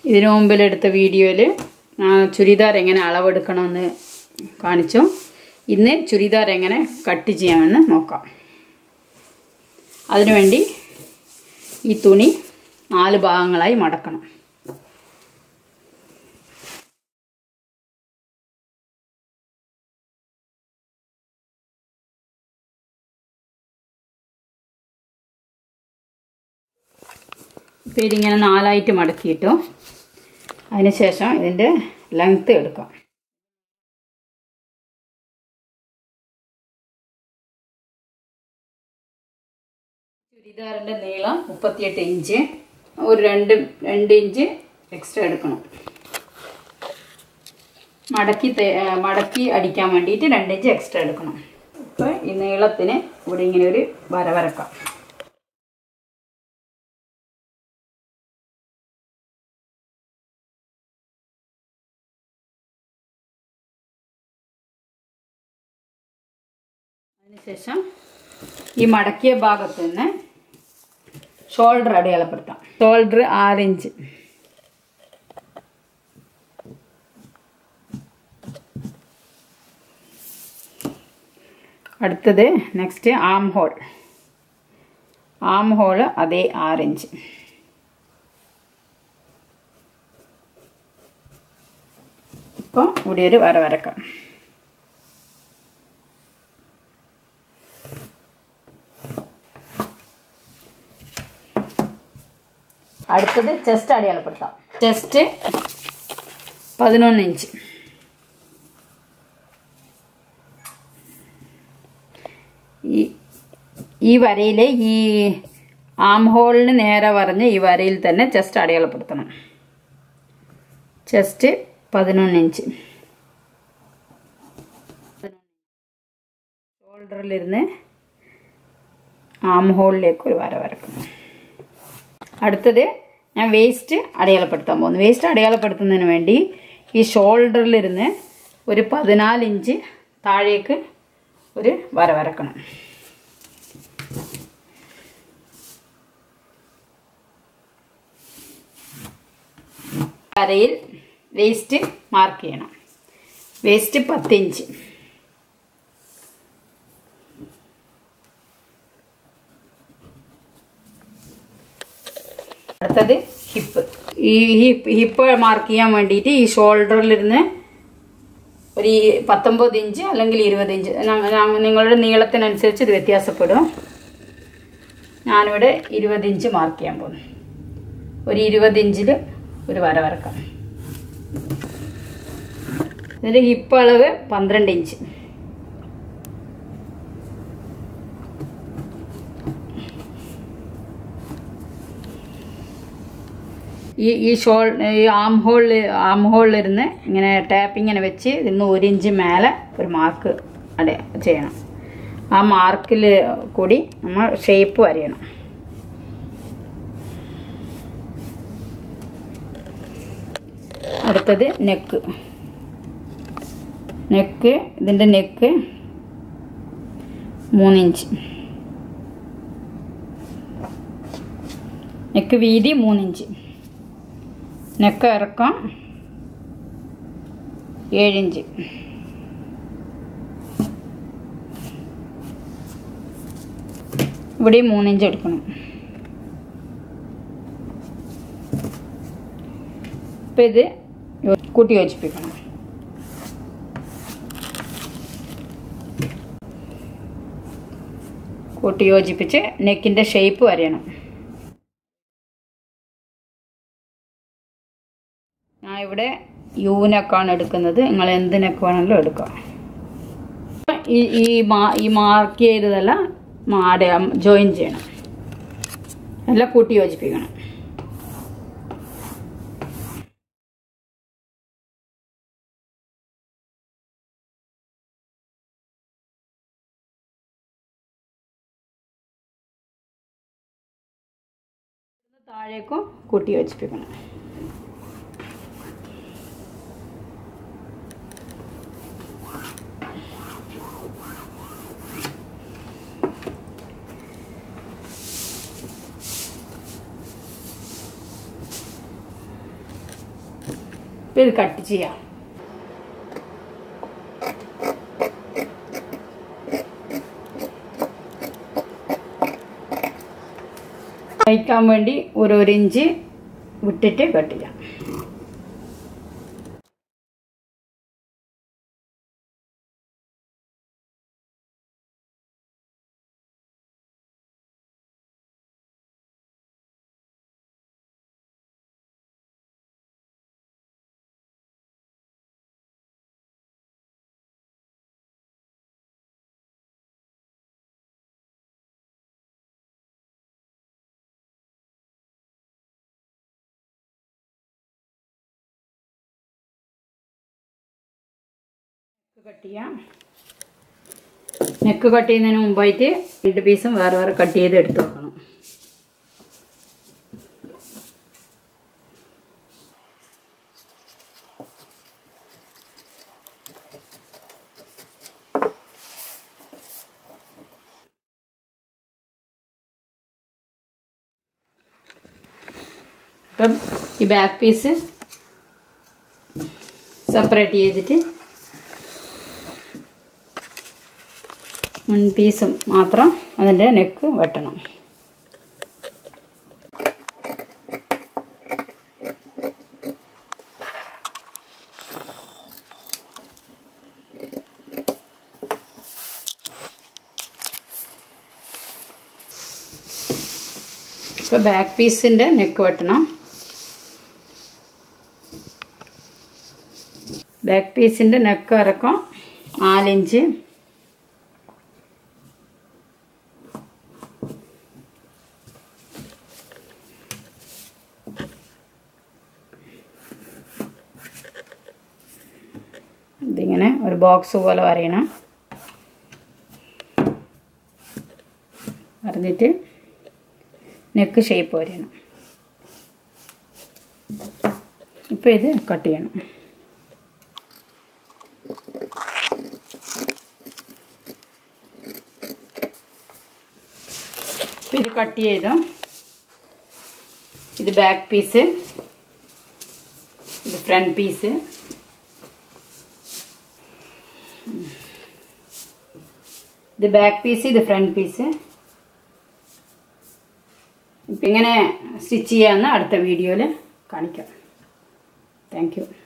ഇതിനു മുമ്പിലെടുത്ത വീഡിയോയിൽ ചുരിദാർ എങ്ങനെ അളവെടുക്കണമെന്ന് കാണിച്ചു ഇന്ന് ചുരിദാർ എങ്ങനെ കട്ട് ചെയ്യാമെന്ന് നോക്കാം അതിനുവേണ്ടി ഈ തുണി നാല് ഭാഗങ്ങളായി മടക്കണം ഇപ്പോൾ ഇതിങ്ങനെ നാലായിട്ട് മടക്കിയിട്ടു അതിനുശേഷം ഇതിൻ്റെ ലെങ്ത്ത് എടുക്കാം ചുരിദാറിൻ്റെ നീളം മുപ്പത്തിയെട്ട് ഇഞ്ച് ഒരു രണ്ട് രണ്ട് ഇഞ്ച് എക്സ്ട്രാ എടുക്കണം മടക്കി തേ- മടക്കി അടിക്കാൻ വേണ്ടിയിട്ട് രണ്ട് ഇഞ്ച് എക്സ്ട്രാ എടുക്കണം ഇപ്പോൾ ഈ നീളത്തിന് ഇവിടെ ഇങ്ങനെ ഒരു വര വരക്കാം അതിനുശേഷം ഈ മടക്കിയ ഭാഗത്ത് നിന്ന് ഷോൾഡർ അടയാളപ്പെടുത്താം ഷോൾഡർ ആറ് ഇഞ്ച് അടുത്തത് next arm hole arm hole അതേ ആറ് ഇഞ്ച് ഇപ്പോൾ ഇവിടെ ഒരു വര വരക്കാം അടുത്തത് ചെസ്റ്റ് അടയാളപ്പെടുത്താം ചെസ്റ്റ് പതിനൊന്ന് ഇഞ്ച് ഈ ഈ വരയിൽ ഈ ആം ഹോളിന് നേരെ പറഞ്ഞ് ഈ വരയിൽ തന്നെ ചെസ്റ്റ് അടയാളപ്പെടുത്തണം ചെസ്റ്റ് പതിനൊന്ന് ഇഞ്ച് ഷോൾഡറിലിരുന്ന് ആം ഹോളിലേക്ക് ഒരു വര വരക്കണം അടുത്തത് ഞാൻ വേസ്റ്റ് അടയാളപ്പെടുത്താൻ പോകുന്നു വേസ്റ്റ് അടയാളപ്പെടുത്തുന്നതിന് വേണ്ടി ഈ ഷോൾഡറിലിരുന്ന് ഒരു പതിനാല് ഇഞ്ച് താഴേക്ക് ഒരു വര വരക്കണം വരയിൽ വേസ്റ്റ് മാർക്ക് ചെയ്യണം വേസ്റ്റ് പത്ത് ഇഞ്ച് അടുത്തത് ഹിപ്പ് ഈ ഹിപ്പ് ഹിപ്പ് മാർക്ക് ചെയ്യാൻ വേണ്ടിയിട്ട് ഈ ഷോൾഡറിലിരുന്ന് ഒരു ഈ പത്തൊമ്പത് ഇഞ്ച് അല്ലെങ്കിൽ ഇരുപത് ഇഞ്ച് ഞങ്ങ- ഞങ്ങ- നിങ്ങളുടെ നീളത്തിനനുസരിച്ച് ഇത് വ്യത്യാസപ്പെടും ഞാനിവിടെ ഇരുപത് ഇഞ്ച് മാർക്ക് ചെയ്യാൻ പോകുന്നു ഒരു ഇരുപത് ഇഞ്ചിൽ ഒരു വര വരക്കാം ഇതിൻ്റെ ഹിപ്പ് അളവ് പന്ത്രണ്ട് ഇഞ്ച് ഈ ഈ ഷോൾ ഈ ആം ഹോളിൽ ആം ഹോളിലിരുന്ന് ഇങ്ങനെ ടാപ്പ് ഇങ്ങനെ വെച്ച് ഇതിന്ന് ഒരു ഇഞ്ച് മേലെ ഒരു മാർക്ക് അട ചെയ്യണം ആ മാർക്കിൽ കൂടി നമ്മൾ ഷേപ്പ് വരയണം അടുത്തത് നെക്ക് നെക്ക് ഇതിൻ്റെ നെക്ക് മൂന്നിഞ്ച് നെക്ക് വീതി മൂന്നിഞ്ച് നെക്ക് ഇറക്കം ഏഴിഞ്ച് ഇവിടെ മൂന്നിഞ്ച് എടുക്കണം അപ്പം ഇത് യോ- കൂട്ടി യോജിപ്പിക്കണം കൂട്ടി യോജിപ്പിച്ച് നെക്കിൻ്റെ ഷേപ്പ് വരയണം ഞാൻ ഇവിടെ യൂനക്കാണ് എടുക്കുന്നത് നിങ്ങൾ എന്ത് നെക്ക് വേണമെങ്കിലും എടുക്കാം ഈ ഈ മാ ഈ മാർക്ക് ചെയ്തതെല്ലാം മാടെ ജോയിൻ ചെയ്യണം എല്ലാം കൂട്ടി യോജിപ്പിക്കണം താഴേക്കും കൂട്ടി യോജിപ്പിക്കണം ഇപ്പം ഇത് കട്ട് ചെയ്യാം കഴിക്കാൻ വേണ്ടി ഓരോരോ ഇഞ്ച് വിട്ടിട്ട് കട്ട് ചെയ്യാം കട്ട് ചെയ്യാം നെക്ക് കട്ട് ചെയ്യുന്നതിന് മുമ്പായിട്ട് രണ്ട് പീസും വേറെ വേറെ കട്ട് ചെയ്ത് എടുത്ത് വെക്കണം അപ്പം ഈ ബാക്ക് പീസ് സെപ്പറേറ്റ് ചെയ്തിട്ട് മുൻ പീസും മാത്രം അതിൻ്റെ നെക്ക് വെട്ടണം ഇപ്പോൾ ബാക്ക് പീസിൻ്റെ നെക്ക് വെട്ടണം ബാക്ക് പീസിൻ്റെ നെക്ക് ഇറക്കം നാലിഞ്ച് ഇതിങ്ങനെ ഒരു ബോക്സ് പോലെ വരയണം വരഞ്ഞിട്ട് നെക്ക് ഷേപ്പ് വരയണം ഇപ്പോൾ ഇത് കട്ട് ചെയ്യണം ഇപ്പം ഇത് കട്ട് ചെയ്തു ഇത് ബാക്ക് പീസ് ഇത് ഫ്രണ്ട് പീസ് ഇത് ബാക്ക് പീസ് ഇത് ഫ്രണ്ട് പീസ് ഇപ്പം ഇങ്ങനെ സ്റ്റിച്ച് ചെയ്യാമെന്ന് അടുത്ത വീഡിയോയിൽ കാണിക്കാം താങ്ക് യു